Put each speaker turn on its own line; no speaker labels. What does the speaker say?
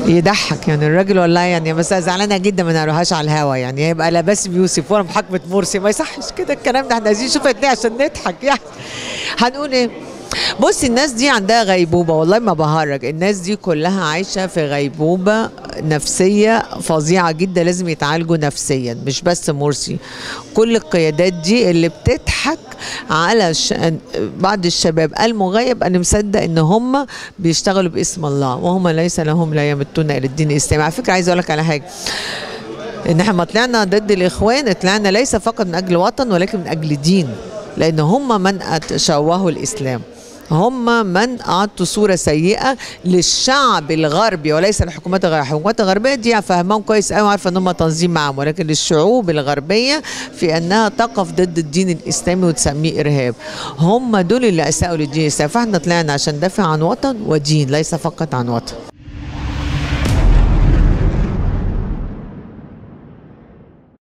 يضحك يعني الراجل والله يعني بس زعلانه جدا ما نقراهاش على الهوا يعني هيبقى لا باسم يوسف ولا محاكمه مرسي ما يصحش كده الكلام ده احنا عايزين نشوف اتنين عشان نضحك يعني هنقول ايه بصي الناس دي عندها غيبوبة والله ما بهرج الناس دي كلها عايشة في غيبوبة نفسية فظيعة جدا لازم يتعالجوا نفسيا مش بس مرسي كل القيادات دي اللي بتضحك على الش... بعض الشباب المغيب انا مصدق ان هم بيشتغلوا باسم الله وهم ليس لهم لا يمتون الى الدين الاسلامي على فكره عايزه اقول لك على حاجه ان احنا ما طلعنا ضد الاخوان طلعنا ليس فقط من اجل وطن ولكن من اجل دين لان هم من شوهوا الاسلام هم من اعطوا صوره سيئه للشعب الغربي وليس الحكومات الغربيه، الحكومات الغربيه دي فاهمهم كويس قوي عارفه ان هم تنظيم معاهم ولكن للشعوب الغربيه في انها تقف ضد الدين الاسلامي وتسميه ارهاب. هم دول اللي اساءوا للدين الاسلامي فاحنا طلعنا عشان ندافع عن وطن ودين ليس فقط عن وطن.